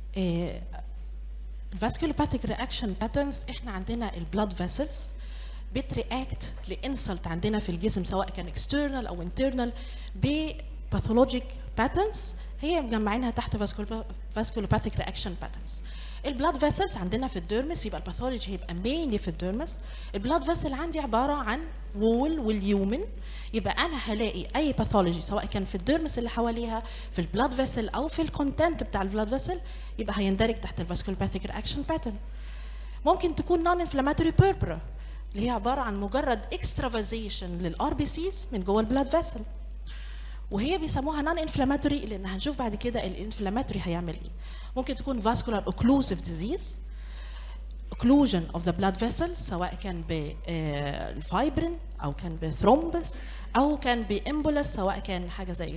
الفاسكولوباثيك رياكشن باترنز احنا عندنا البلاد فيسلز بترياكت لانسلت عندنا في الجسم سواء كان اكسترنال او انترنال بباثولوجيك باترنز هي مجمعينها تحت فاسكولوباثيك رياكشن باترنز البلاد فيسلز عندنا في الديرمس يبقى الباثولوجي هيبقى مينلي في الديرمس البلاد فيسل عندي عباره عن وول واليومن يبقى انا هلاقي اي باثولوجي سواء كان في الديرمس اللي حواليها في البلاد فيسل او في الكونتنت بتاع البلاد فيسل يبقى هيندرج تحت الفاسكولوباثيك رياكشن باترن ممكن تكون نون انفلاماتوري بيربرا اللي هي عباره عن مجرد اكسترافازيشن للار بي سيز من جوه البلاد فيسل وهي بيسموها نون انفلاماتوري لان هنشوف بعد كده الانفلاماتوري هيعمل ايه ممكن تكون فاسكولار اوكلوسيف ديزيز occlusion of the blood vessel سواء كان بالفايبرين او كان بثرومبس او كان بامبولس سواء كان حاجه زي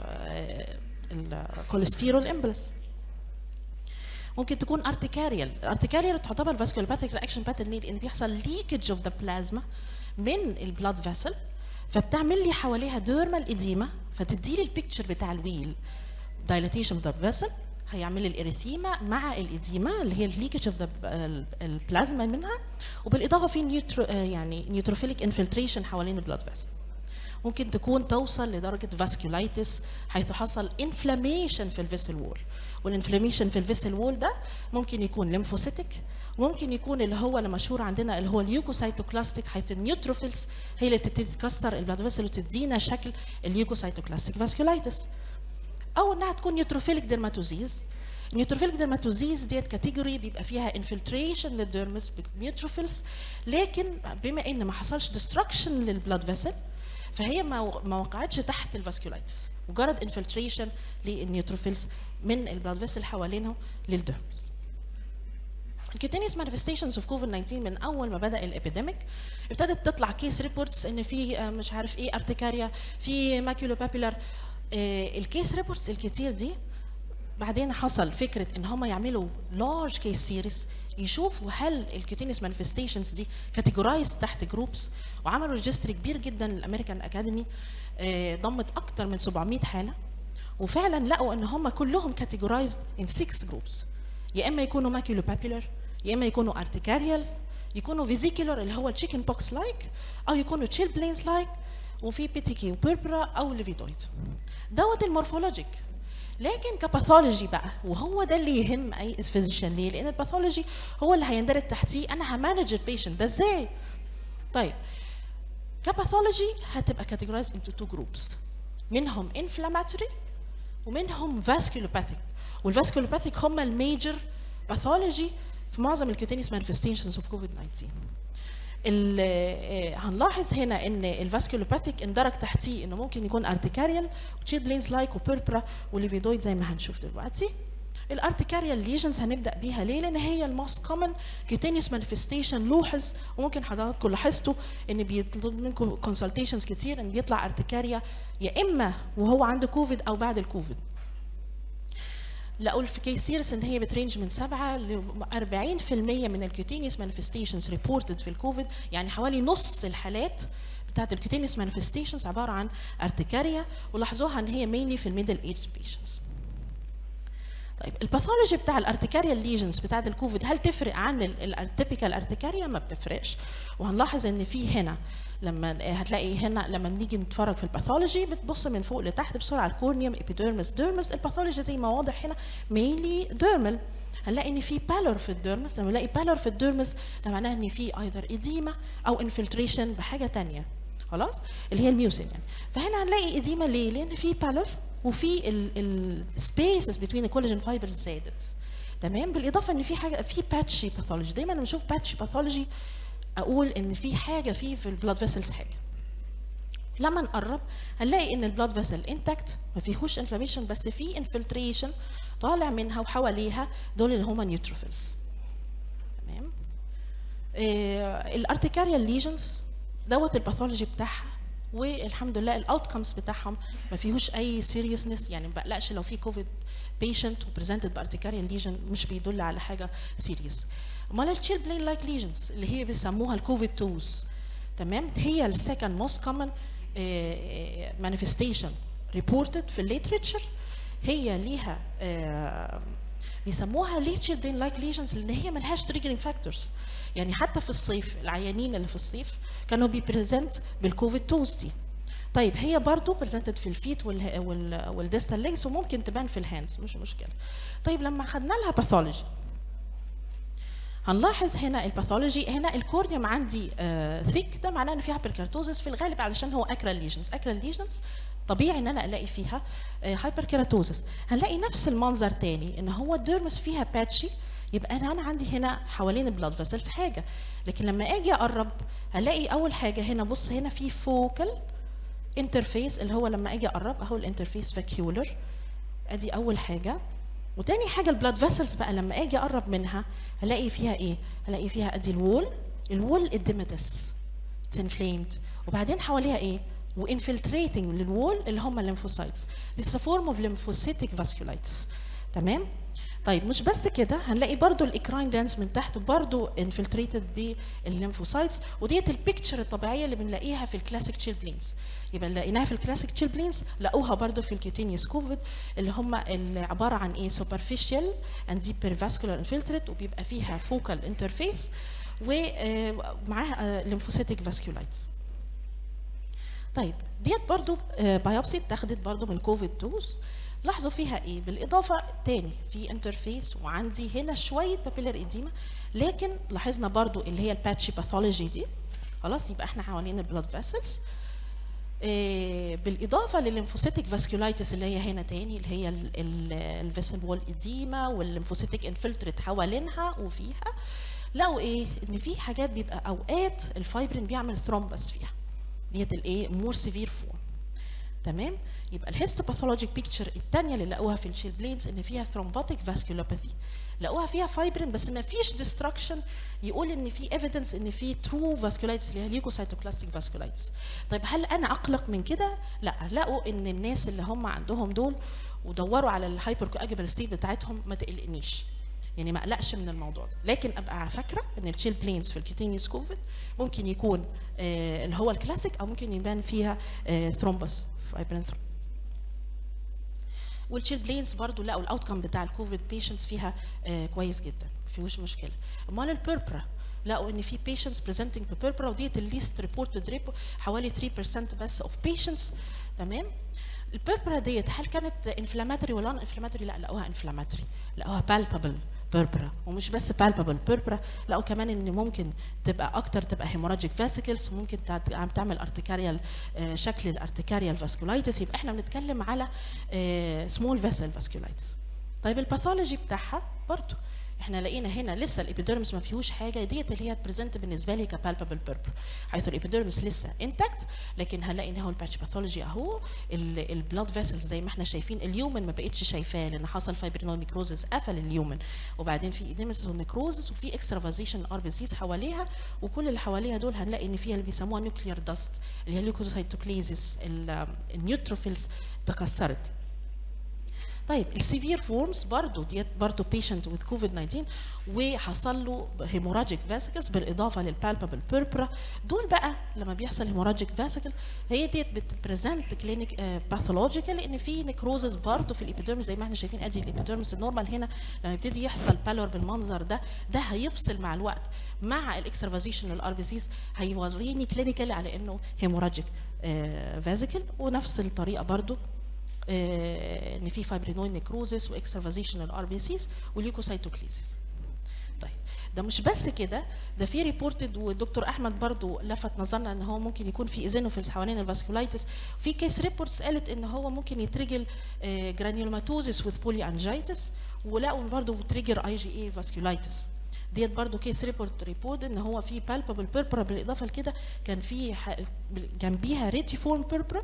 الكوليسترول امبولس ممكن تكون ارتكاريال الارتكاريال تعتبر فاسكولوباثيك رياكشن باترن لان بيحصل ليكج اوف ذا بلازما من البلاد فيسل فبتعمل لي حواليها ديرمال اديما فتدي لي البيكتشر بتاع الويل دايلاتيشن اوف ذا فيسل هيعمل لي الاريثيما مع الاديما اللي هي الليكج اوف ذا البلازما منها وبالاضافه في نيوترو يعني نيوتروفيليك انفلتريشن حوالين البلاد فيسل ممكن تكون توصل لدرجه فاسكولايتس حيث حصل انفلاميشن في الفيسل وول والانفلاميشن في الفيسل وول ده ممكن يكون ليمفوسيتك وممكن يكون اللي هو اللي مشهور عندنا اللي هو اليوكوسايتوكلاستيك حيث النيوتروفيلز هي اللي بتبتدي تكسر البلاد فيسل وتدينا شكل اليوكوسايتوكلاستيك فاسكولايتس او انها تكون نيوتروفيليك ديرماتوزيز النيوتروفيليك ديرماتوزيز ديت كاتيجوري بيبقى فيها انفلتريشن للديرمس بنيوتروفيلز لكن بما ان ما حصلش ديستركشن للبلاد فيسل فهي ما ما وقعتش تحت الفاسكولايتس مجرد انفلتريشن للنيوتروفيلز من البلاد فيسل حوالينه للديرمس الكيتينيوس مانيفستيشنز اوف كوفيد 19 من اول ما بدا الابيديميك ابتدت تطلع كيس ريبورتس ان في مش عارف ايه ارتكاريا في ماكيولو بابيلر الكيس ريبورتس الكتير دي بعدين حصل فكره ان هم يعملوا لارج كيس سيريز يشوفوا هل الكيوتينيوس مانيفستيشنز دي كاتيجورايز تحت جروبس وعملوا ريجستري كبير جدا للامريكان اكاديمي ضمت اكتر من 700 حاله وفعلا لقوا ان هم كلهم كاتيجورايزد ان 6 جروبس يا اما يكونوا ماكيولو بابيلر يا اما يكونوا ارتكاريال يكونوا فيزيكولر اللي هو التشيكن بوكس لايك او يكونوا تشيل بلينز لايك وفي بيتيكي وبيربرا او ليفيدويد دوت المورفولوجيك لكن كباثولوجي بقى وهو ده اللي يهم اي فيزيشن ليه؟ لان الباثولوجي هو اللي هيندرج تحتيه انا همانج البيشنت ده ازاي؟ طيب كباثولوجي هتبقى كاتيجورايز انتو تو جروبس منهم انفلاماتوري ومنهم فاسكولوباثيك والفاسكولوباثيك هم الميجر باثولوجي في معظم الكيوتينيوس مانيفستيشنز اوف كوفيد 19 هنلاحظ هنا ان الفاسكولوباثيك اندرج تحتيه انه ممكن يكون ارتكاريال وتشيل بلينز لايك وبيربرا وليفيدويد زي ما هنشوف دلوقتي الارتكاريال ليجنز هنبدا بيها ليه؟ لان هي الموست كومن كيوتينيوس مانيفستيشن لوحظ وممكن حضراتكم لاحظتوا ان بيطلب منكم كونسلتيشنز كتير ان بيطلع ارتكاريا يا اما وهو عنده كوفيد او بعد الكوفيد لقوا في كيس سيرس ان هي بترينج من 7 ل 40% من الكيوتينيوس مانيفستيشنز ريبورتد في الكوفيد يعني حوالي نص الحالات بتاعت الكيوتينيوس مانيفستيشنز عباره عن ارتكاريا ولاحظوها ان هي مينلي في الميدل ايج بيشنتس طيب الباثولوجي بتاع الارتكاريال ليجنز بتاعت الكوفيد هل تفرق عن التيبيكال ارتكاريا ما بتفرقش وهنلاحظ ان في هنا لما هتلاقي هنا لما بنيجي نتفرج في الباثولوجي بتبص من فوق لتحت بسرعه الكورنيوم ابيديرمس ديرمس الباثولوجي زي ما واضح هنا مينلي ديرمال هنلاقي ان في بالور في الديرمس لما نلاقي بالور في الديرمس ده معناه ان في ايذر اديما او انفلتريشن بحاجه ثانيه خلاص اللي هي الميوسين يعني فهنا هنلاقي اديما ليه؟ لان في بالور وفي السبيسز بين الكولاجين فايبرز زادت تمام بالاضافه ان في حاجه في باتشي باثولوجي دايما لما اشوف باتشي باثولوجي اقول ان في حاجه في في البلاد فيسلز حاجه لما نقرب هنلاقي ان البلاد فيسل انتكت ما فيهوش انفلاميشن بس في انفلتريشن طالع منها وحواليها دول اللي هم نيوتروفيلز تمام آه الارتكاريال ليجنز دوت الباثولوجي بتاعها والحمد لله الاوتكمز بتاعهم ما فيهوش اي سيريسنس يعني ما بقلقش لو في كوفيد بيشنت وبريزنتد بارتكاريال ليجن مش بيدل على حاجه سيريس امال التشيل بلين لايك ليجنز اللي هي بيسموها الكوفيد توز تمام هي السكند موست كومن مانيفستيشن ريبورتد في الليتريتشر هي ليها بيسموها ليه تشيلدرين لايك ليجنز لان هي ملهاش تريجرنج فاكتورز يعني حتى في الصيف العيانين اللي في الصيف كانوا بيبريزنت بالكوفيد توز دي طيب هي برضو بريزنتد في الفيت وال وال والديستال ليجز وممكن تبان في الهاندز مش مشكله طيب لما خدنا لها باثولوجي هنلاحظ هنا الباثولوجي هنا الكورنيوم عندي ثيك ده معناه ان فيها هايبركيراتوزس في الغالب علشان هو اكرال ليجنز اكرال ليجنز طبيعي ان انا الاقي فيها هايبركيراتوزس هنلاقي نفس المنظر تاني ان هو الديرمس فيها باتشي يبقى انا انا عندي هنا حوالين البلاد فيسلز حاجه لكن لما اجي اقرب هلاقي اول حاجه هنا بص هنا في فوكال انترفيس اللي هو لما اجي اقرب اهو الانترفيس فاكيولر ادي اول حاجه وتاني حاجه البلاد فيسلز بقى لما اجي اقرب منها هلاقي فيها ايه هلاقي فيها ادي الوول الوول اديمتس اتس انفليمد وبعدين حواليها ايه وانفلتريتنج للوول اللي هم الليمفوسايتس This is a form of lymphocytic vasculitis تمام طيب مش بس كده هنلاقي برضو الاكراين جلانس من تحت برضو انفلتريتد بالليمفوسايتس وديت البيكتشر الطبيعيه اللي بنلاقيها في الكلاسيك تشيل بلينز يبقى لقيناها في الكلاسيك تشيل بلينز لقوها برضو في الكيوتينيوس كوفيد اللي هم اللي عباره عن ايه سوبرفيشال اند ديبر فاسكولار انفلتريت وبيبقى فيها فوكال انترفيس ومعاها ليمفوسيتك فاسكولايتس طيب ديت برضو بايوبسي اتاخدت برضو من كوفيد 2 لاحظوا فيها ايه بالاضافه تاني في انترفيس وعندي هنا شويه بابيلر اديما لكن لاحظنا برضو اللي هي الباتشي باثولوجي دي خلاص يبقى احنا حوالين البلاد فيسلز إيه بالاضافه للليمفوسيتك فاسكولايتس اللي هي هنا تاني اللي هي الفيسل وول اديما والليمفوسيتك انفلتريت حوالينها وفيها لقوا ايه ان في حاجات بيبقى اوقات الفايبرين بيعمل ثرومبس فيها ديت الايه مور سيفير فورم تمام يبقى الهيستوباثولوجيك بيكتشر الثانيه اللي لقوها في الشيل بلينز ان فيها ثرومبوتيك فاسكولوباثي لقوها فيها فايبرين بس ما فيش ديستراكشن يقول ان في ايفيدنس ان في ترو فاسكولايتس اللي هي ليوكوسايتوكلاستيك فاسكولايتس طيب هل انا اقلق من كده لا لقوا ان الناس اللي هم عندهم دول ودوروا على الهايبر كواجبل ستيت بتاعتهم ما تقلقنيش يعني ما اقلقش من الموضوع ده لكن ابقى فاكره ان التشيل بلينز في الكيتينيوس كوفيد ممكن يكون آه اللي هو الكلاسيك او ممكن يبان فيها آه ثرومبس فايبرين ثرومبس والتشيل بلينز برضو لقوا الاوتكم بتاع الكوفيد بيشنتس فيها آه كويس جدا ما فيهوش مشكله امال البيربرا لقوا ان في patients presenting ببيربرا وديت الليست ريبورتد ريبو حوالي 3% بس اوف patients تمام البيربرا ديت هل كانت انفلاماتوري ولا انفلاماتوري لا لقوها انفلاماتوري لقوها بالبابل بيربرا ومش بس بالبابل بيربرا لقوا كمان ان ممكن تبقى اكتر تبقى هيموراجيك فاسيكلز ممكن تعمل ارتكاريال شكل الارتكاريال فاسكولايتس يبقى احنا بنتكلم على سمول فيسل فاسكولايتس طيب الباثولوجي بتاعها برضه احنا لقينا هنا لسه الابيديرمس ما فيهوش حاجه ديت اللي هي بريزنت بالنسبه لي كبالبابل بيربر حيث الابيديرمس لسه انتكت لكن هنلاقي ان هو الباتش باثولوجي اهو البلاد فيسلز زي ما احنا شايفين اليومن ما بقتش شايفاه لان حصل فايبرينول نيكروزس قفل اليومن وبعدين في ايديمس نيكروزس وفي اكسترافازيشن ار بي سيز حواليها وكل اللي حواليها دول هنلاقي ان فيها اللي بيسموها نيوكليير داست اللي هي ليوكوسايتوكليزيس النيوتروفيلز تكسرت طيب السيفير فورمز برضه ديت برضه بيشنت وذ كوفيد 19 وحصل له هيموراجيك فاسيكلز بالاضافه للبالبابل بيربرا دول بقى لما بيحصل هيموراجيك فاسيكل هي ديت بتبريزنت كلينيك باثولوجيكال لان في نيكروزز برضه في الابيديرمس زي ما احنا شايفين ادي الابيديرمس النورمال هنا لما يبتدي يحصل بالور بالمنظر ده ده هيفصل مع الوقت مع الاكسترافازيشن للار بي سيز هيوريني كلينيكال على انه هيموراجيك فاسيكل ونفس الطريقه برضه ان في فايبرينوين نيكروزس واكسترافازيشن الار بي سيز وليوكوسايتوكليزيس طيب ده مش بس كده ده في ريبورتد والدكتور احمد برضو لفت نظرنا ان هو ممكن يكون في ايزينوفيلز حوالين الفاسكولايتس في كيس ريبورتس قالت ان هو ممكن يترجل جرانيولوماتوزس وذ بولي انجيتس ولقوا برضو تريجر اي جي اي فاسكولايتس ديت برضو كيس ريبورت ريبورت ان هو في بالبابل بيربرا بالاضافه لكده كان في جنبيها ريتيفورم بيربرا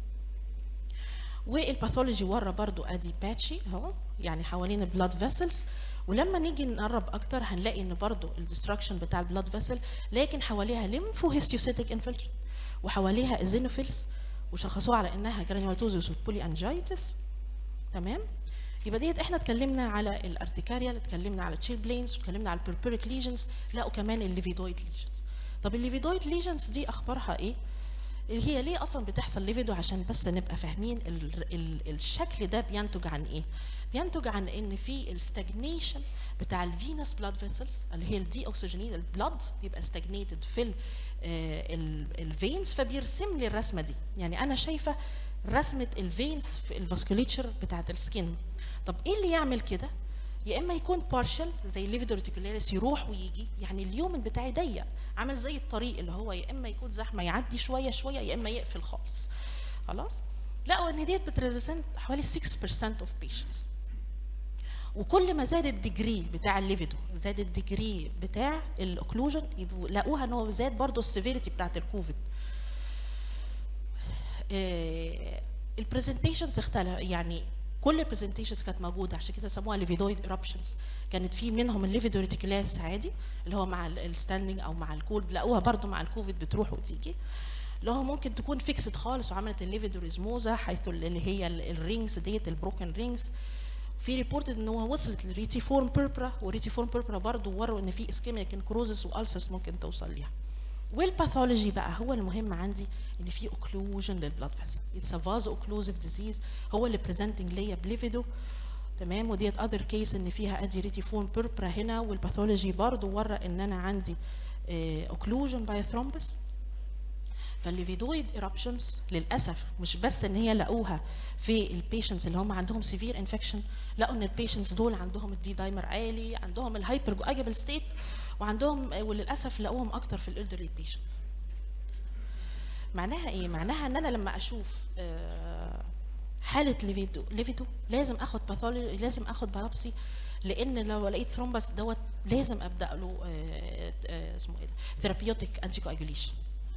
والباثولوجي ورا برضو ادي باتشي اهو يعني حوالين البلاد فيسلز ولما نيجي نقرب اكتر هنلاقي ان برضو الدستركشن بتاع البلاد فيسل لكن حواليها ليمفو هيستيوسيتك انفلتريت وحواليها ازينوفيلز وشخصوها على انها جرانيوماتوزس وبولي انجيتس تمام يبقى ديت احنا اتكلمنا على الارتكاريال اتكلمنا على تشيل بلينز اتكلمنا على البربيريك ليجنز لقوا كمان الليفيدويد ليجنز طب الليفيدويد ليجنز دي اخبارها ايه اللي هي ليه اصلا بتحصل ليفيدو عشان بس نبقى فاهمين ال ال الشكل ده بينتج عن ايه بينتج عن ان في الستاجنيشن بتاع الفينس بلاد فيسلز اللي هي الدي اوكسجينيد البلاد بيبقى ستاجنيتد في الفينز فبيرسم لي الرسمه دي يعني انا شايفه رسمه الفينز في الفاسكوليتشر بتاعت السكين طب ايه اللي يعمل كده يا اما يكون بارشل زي الليفيدو ريتيكولاريس يروح ويجي يعني اليومن بتاعي ضيق عامل زي الطريق اللي هو يا اما يكون زحمه يعدي شويه شويه يا اما يقفل خالص خلاص لقوا ان ديت بتريبريزنت حوالي 6% اوف patients وكل ما زاد الديجري بتاع الليفيدو زاد الديجري بتاع الاوكلوجن لقوها ان هو زاد برضه السيفيريتي بتاعت الكوفيد البرزنتيشنز اختلف يعني كل البرزنتيشنز كانت موجوده عشان كده سموها ليفيدويد ايربشنز كانت في منهم الليفيدو ريتيكولاس عادي اللي هو مع الستاندنج او مع الكولد لقوها برضو مع الكوفيد بتروح وتيجي اللي هو ممكن تكون فيكسد خالص وعملت الليفيدو ريزموزا حيث اللي هي الرينجز ديت البروكن رينجز في ريبورتد ان هو وصلت لريتي فورم بيربرا وريتي فورم بيربرا برضه وروا ان في اسكيميك انكروزس والسس ممكن توصل ليها والباثولوجي بقى هو المهم عندي ان في اوكلوجن للبلاد فيسل اتس ا فازو اوكلوزيف ديزيز هو اللي بريزنتنج ليا بليفيدو تمام وديت اذر كيس ان فيها ادي ريتيفون بيربرا هنا والباثولوجي برضه ورى ان انا عندي اوكلوجن باي ثرومبس فالليفيدويد ايربشنز للاسف مش بس ان هي لقوها في البيشنتس اللي هم عندهم سيفير انفكشن لقوا ان البيشنتس دول عندهم الدي دايمر عالي عندهم الهايبر اجابل ستيت وعندهم وللاسف لقوهم اكتر في الالدرلي بيشنت معناها ايه معناها ان انا لما اشوف حاله ليفيدو ليفيدو لازم اخد باثولوجي لازم اخد بايوبسي لان لو لقيت ثرومبس دوت لازم ابدا له اسمه ايه ده ثيرابيوتيك انتي كواجوليشن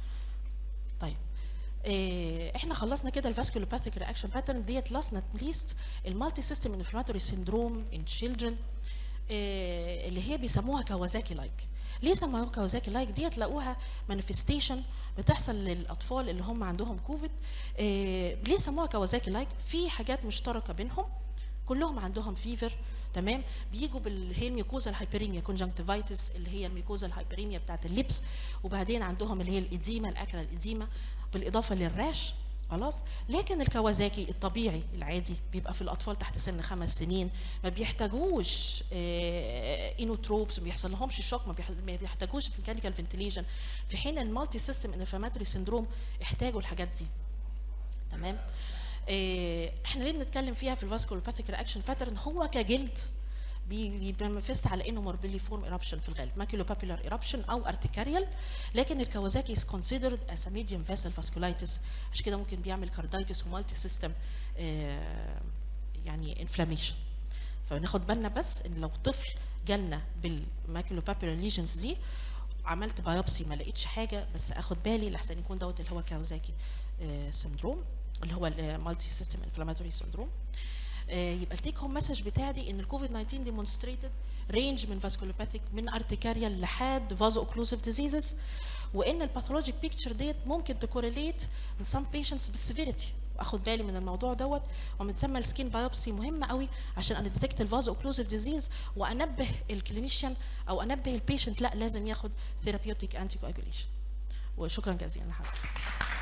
طيب إيه احنا خلصنا كده الفاسكولوباثيك رياكشن باترن ديت لاست نوت ليست المالتي سيستم انفلاماتوري سيندروم ان تشيلدرن إيه اللي هي بيسموها كوازاكي لايك ليه سموها كوازاكي لايك ديت لقوها مانيفستيشن بتحصل للاطفال اللي هم عندهم كوفيد إيه ليه سموها كوازاكي لايك في حاجات مشتركه بينهم كلهم عندهم فيفر تمام بيجوا بالهي الميوكوزا الهايبريميا كونجنكتيفايتس اللي هي الميوكوزا الهايبريميا بتاعت اللبس وبعدين عندهم اللي هي الاديمه الاكله الاديمه بالاضافه للراش خلاص لكن الكوازاكي الطبيعي العادي بيبقى في الاطفال تحت سن خمس سنين ما بيحتاجوش آه انوتروبس ما بيحصل لهمش شوك ما بيحتاجوش ميكانيكال فنتيليشن في حين المالتي سيستم انفلاماتوري سيندروم احتاجوا الحاجات دي تمام آه احنا ليه بنتكلم فيها في الفاسكولوباثيك رياكشن باترن هو كجلد بيمانيفست على انه موربيلي فورم ايربشن في الغالب ماكيلو بابيلار ايربشن او ارتكاريال لكن الكوازاكي از كونسيدرد از ميديوم فيسل فاسكولايتس عشان كده ممكن بيعمل كاردايتس ومالتي سيستم يعني انفلاميشن فناخد بالنا بس ان لو طفل جالنا بالماكيلو بابيلار ليجنز دي عملت بايوبسي ما لقيتش حاجه بس اخد بالي لحسن يكون دوت اللي هو كاوزاكي سندروم اللي هو المالتي سيستم انفلاماتوري سندروم يبقى التيك هوم مسج بتاعي ان الكوفيد 19 ديمونستريتد رينج من فاسكولوباثيك من ارتكاريال لحد فازو اوكلوسيف ديزيزز وان الباثولوجيك بيكتشر ديت ممكن تكوريليت ان سام بيشنتس بالسيفيريتي واخد بالي من الموضوع دوت ومن ثم السكين بايوبسي مهمه قوي عشان انا ديتكت الفازو اوكلوسيف ديزيز وانبه الكلينيشن او انبه البيشنت لا لازم ياخد ثيرابيوتيك انتي كواجوليشن وشكرا جزيلا لحضرتك